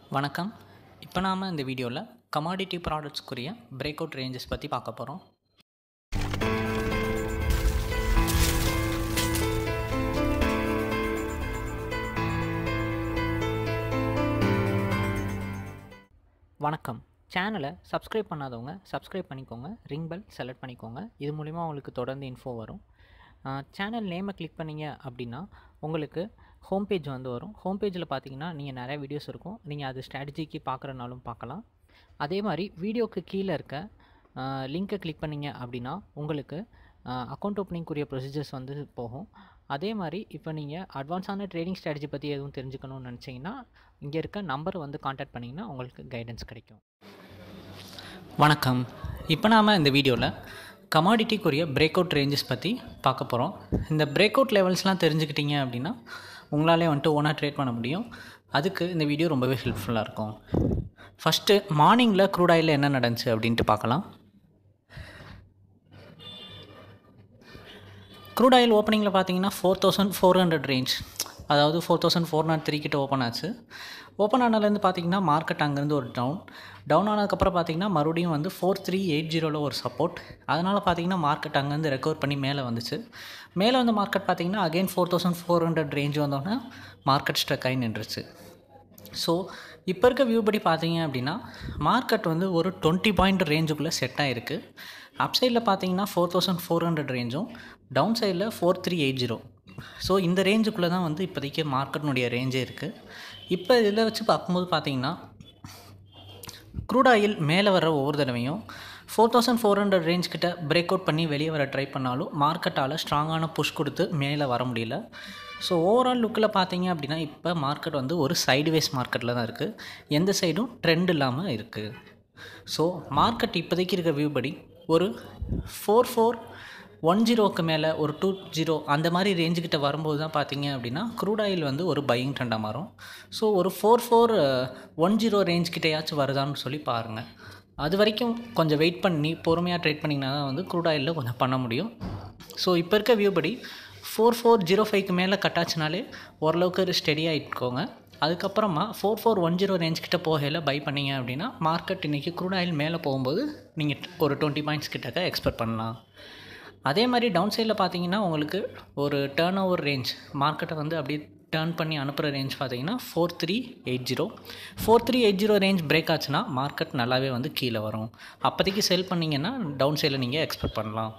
வணக்கம் இப்போ நாம் இந்த வீடியோவில் கமாடிட்டி ப்ராடக்ட்ஸ்க்குரிய பிரேக் அவுட் ரேஞ்சஸ் பற்றி பார்க்க போகிறோம் வணக்கம் சேனலை சப்ஸ்கிரைப் பண்ணாதவங்க சப்ஸ்கிரைப் பண்ணிக்கோங்க ரிங் பெல் செலக்ட் பண்ணிக்கோங்க இது மூலிமா உங்களுக்கு தொடர்ந்து இன்ஃபோ வரும் சேனல் நேமை கிளிக் பண்ணீங்க அப்படின்னா உங்களுக்கு ஹோம் பேஜ் வந்து வரும் ஹோம் பேஜில் பார்த்தீங்கன்னா நீங்கள் நிறைய வீடியோஸ் இருக்கும் நீங்கள் அது ஸ்ட்ராட்டஜிக்கு பார்க்குறனாலும் பார்க்கலாம் அதே மாதிரி வீடியோக்கு கீழே இருக்க லிங்க்கை கிளிக் பண்ணீங்க அப்படின்னா உங்களுக்கு அக்கௌண்ட் ஓப்பனிங்குரிய ப்ரொசீஜர்ஸ் வந்து போகும் அதே மாதிரி இப்போ நீங்கள் அட்வான்ஸான ட்ரேடிங் ஸ்ட்ராட்டஜி பற்றி எதுவும் தெரிஞ்சுக்கணும்னு நினச்சிங்கன்னா இங்கே இருக்க நம்பர் வந்து காண்டாக்ட் பண்ணிங்கன்னா உங்களுக்கு கைடன்ஸ் கிடைக்கும் வணக்கம் இப்போ நாம் இந்த வீடியோவில் கமாடிட்டிக்குரிய பிரேக் அவுட் ரேஞ்சஸ் பற்றி பார்க்க போகிறோம் இந்த பிரேக் அவுட் லெவல்ஸ்லாம் தெரிஞ்சுக்கிட்டீங்க அப்படின்னா உங்களாலே வந்துட்டு ஓனாக ட்ரேட் பண்ண முடியும் அதுக்கு இந்த வீடியோ ரொம்பவே ஹெல்ப்ஃபுல்லாக இருக்கும் ஃபஸ்ட்டு மார்னிங்கில் க்ரூட் ஆயில் என்ன நடந்துச்சு அப்படின்ட்டு பார்க்கலாம் க்ரூட் ஆயில் ஓப்பனிங்கில் பார்த்தீங்கன்னா four thousand four hundred range அதாவது four thousand four nought three கிட்ட ஓப்பன் ஆச்சு ஓப்பன் ஆனதுலேருந்து பார்த்தீங்கன்னா மார்க்கெட் அங்கேருந்து ஒரு டவுன் டவுன் ஆனதுக்கப்புறம் பார்த்தீங்கன்னா மறுபடியும் வந்து ஃபோர் த்ரீ எயிட் ஜீரோவில் ஒரு சப்போர்ட் அதனால் பார்த்தீங்கன்னா மார்க்கெட் அங்கேருந்து ரெக்கவர் பண்ணி மேலே வந்துச்சு மேலே வந்து மார்க்கெட் பார்த்தீங்கன்னா again four thousand four hundred range வந்தோடனே மார்க்கெட் ஸ்ட்ரக் ஆகி நின்றுச்சு ஸோ இப்போ இருக்க வியூ படி பார்த்தீங்க அப்படின்னா மார்க்கெட் வந்து ஒரு டுவெண்ட்டி பாயிண்ட் ரேஞ்சுக்குள்ளே செட் ஆகிருக்கு அப் சைடில் பார்த்தீங்கன்னா ஃபோர் தௌசண்ட் ஃபோர் ஹண்ட்ரட் ரேஞ்சும் டவுன் சைடில் four three eight zero so இந்த ரேஞ்சுக்குள்ளே தான் வந்து இப்போதைக்கு மார்க்கெட்னுடைய ரேஞ்சே இருக்குது இப்போ இதில் வச்சு பார்க்கும்போது பார்த்தீங்கன்னா க்ரூட் ஆயில் மேலே வர ஒவ்வொரு தடவையும் four thousand four hundred range கிட்ட பிரேக் அவுட் பண்ணி வெளியே வர ட்ரை பண்ணாலும் மார்க்கெட்டால் ஸ்ட்ராங்கான புஷ் கொடுத்து மேலே வர முடியல ஸோ ஓவரால் லுக்கில் பார்த்தீங்க அப்படின்னா இப்போ மார்க்கெட் வந்து ஒரு சைடுவேஸ் மார்க்கெட்டில் தான் இருக்குது எந்த சைடும் ட்ரெண்ட் இல்லாமல் இருக்குது ஸோ மார்க்கெட் இப்போதைக்கு இருக்க வியூ படி ஒரு ஃபோர் ஃபோர் ஒன் ஜீரோவுக்கு மேலே ஒரு டூ ஜீரோ அந்த மாதிரி ரேஞ்சுக்கிட்ட வரும்போது தான் பார்த்தீங்க அப்படின்னா க்ரூட் ஆயில் வந்து ஒரு பையிங் ட்ரெண்டாக மாறும் ஸோ ஒரு four four one zero range கிட்டையாச்சும் வருதான்னு சொல்லி பாருங்கள் அது வரைக்கும் கொஞ்சம் வெயிட் பண்ணி பொறுமையாக ட்ரேட் பண்ணிங்கன்னா தான் வந்து க்ரூட் ஆயிலில் கொஞ்சம் பண்ண முடியும் ஸோ இப்போ இருக்க வியூ படி ஃபோர் ஃபோர் ஜீரோ ஃபைவ்க்கு மேலே கட்டாச்சுனாலே ஓரளவுக்கு ஸ்டெடியாக இருக்கோங்க அதுக்கப்புறமா four four one zero range கிட்ட போகையில் பை பண்ணிங்க அப்படின்னா மார்க்கெட் இன்றைக்கி க்ரூட் ஆயில் மேலே போகும்போது நீங்கள் ஒரு டுவெண்ட்டி பாயிண்ட்ஸ் கிட்டக்க எக்ஸ்பெக்ட் பண்ணலாம் அதே மாதிரி டவுன் சைடில் பார்த்தீங்கன்னா உங்களுக்கு ஒரு டேர்ன் ஓவர் ரேஞ்ச் மார்க்கெட்டை வந்து அப்படியே டேர்ன் பண்ணி அனுப்புகிற ரேஞ்ச் பார்த்தீங்கன்னா four three eight zero four three eight zero range break ஆச்சுன்னா மார்க்கெட் நல்லாவே வந்து கீழே வரும் அப்போதைக்கு செல் பண்ணிங்கன்னா டவுன் சைடில் நீங்கள் எக்ஸ்பெக்ட் பண்ணலாம்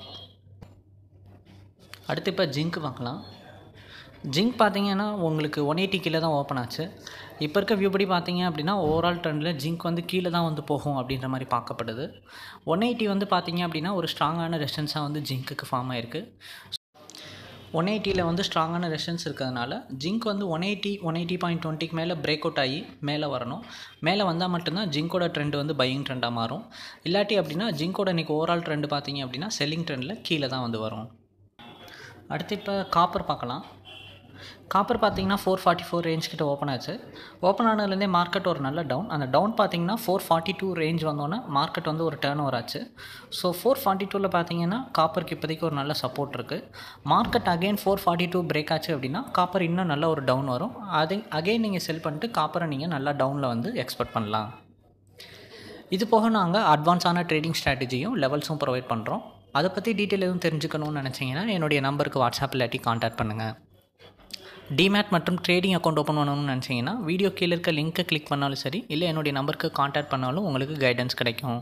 அடுத்து இப்போ ஜிங்க் பார்க்கலாம் ஜிங்க் பார்த்தீங்கன்னா உங்களுக்கு ஒன் எயிட்டி கீழே தான் ஓப்பன் ஆச்சு இப்போ இருக்க வியூ படி பார்த்தீங்க அப்படின்னா ஓவரால் ட்ரெண்டில் ஜிங்க் வந்து கீழே தான் வந்து போகும் அப்படின்ற மாதிரி பார்க்கப்படுது ஒன் எயிட்டி வந்து பார்த்தீங்க அப்படின்னா ஒரு ஸ்ட்ராங்கான ரெசிஸ்டன்ஸாக வந்து ஜிங்க்குக்கு ஃபார்ம் ஆயிருக்கு ஒன் எயிட்டியில் வந்து ஸ்ட்ராங்கான ரெசிஸ்டன்ஸ் இருக்கிறதுனால ஜிங்க் வந்து one eighty one eighty point டுவெண்ட்டிக்கு மேலே பிரேக் அவுட் ஆகி மேலே வரணும் மேலே வந்தால் மட்டும்தான் ஜிங்கோட ட்ரெண்ட் வந்து பையிங் ட்ரெண்டாக மாறும் இல்லாட்டி அப்படின்னா ஜிங்கோட இன்றைக்கி ஓவரால் ட்ரெண்டு பார்த்தீங்க அப்படின்னா செல்லிங் ட்ரெண்டில் கீழே தான் வந்து வரும் அடுத்து இப்போ காப்பர் பார்க்கலாம் காப்பர் பார்த்தீங்கன்னா ஃபோர் ஃபார்ட்டி ஃபோர் ரேஞ்ச் கிட்ட ஓப்பன் ஆச்சு ஓப்பன் ஆனதுலேருந்தே மார்க்கெட் ஒரு நல்ல டவுன் அந்த டவுன் பார்த்தீங்கன்னா ஃபோர் ஃபார்ட்டி டூ ரேஞ்ச் வந்தோன்னே மார்க்கெட் வந்து ஒரு டேர்ன் ஓவர் ஆச்சு ஸோ ஃபோர் ஃபார்ட்டி டூவில் பார்த்தீங்கன்னா காப்பருக்கு இப்போதைக்கு ஒரு நல்ல சப்போர்ட் இருக்குது market again four forty two break ஆச்சு அப்படின்னா காப்பர் இன்னும் நல்ல ஒரு டவுன் வரும் அது அகைன் நீங்கள் செல் பண்ணிட்டு காப்பரை நீங்கள் நல்லா டவுனில் வந்து எக்ஸ்பெக்ட் பண்ணலாம் இது போக நாங்கள் அட்வான்ஸான ட்ரேடிங் ஸ்ட்ராட்டஜியும் லெவல்ஸும் ப்ரொவைட் பண்ணுறோம் அதை பற்றி டீட்டெயில் எதுவும் தெரிஞ்சுக்கணும்னு நினச்சிங்கன்னா என்னுடைய நம்பருக்கு வாட்ஸ்அப் இல்லாட்டி காண்டாக்ட் பண்ணுங்கள் டிமேட் மற்றும் ட்ரேடிங் அக்கௌண்ட் ஓப்பன் பண்ணணும்னு நினச்சிங்கன்னா வீடியோ கீழே இருக்க லிங்க்கை கிளிக் பண்ணாலும் சரி இல்லை என்னுடைய நம்பருக்கு காண்டாக்ட் பண்ணாலும் உங்களுக்கு கைடன்ஸ் கிடைக்கும்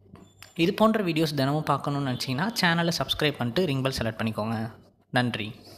இது போன்ற வீடியோஸ் தினமும் பார்க்கணுன்னு நினச்சிங்கன்னா சேனலை சப்ஸ்கிரைப் பண்ணிட்டு ரிங் பெல் செலக்ட் பண்ணிக்கோங்க நன்றி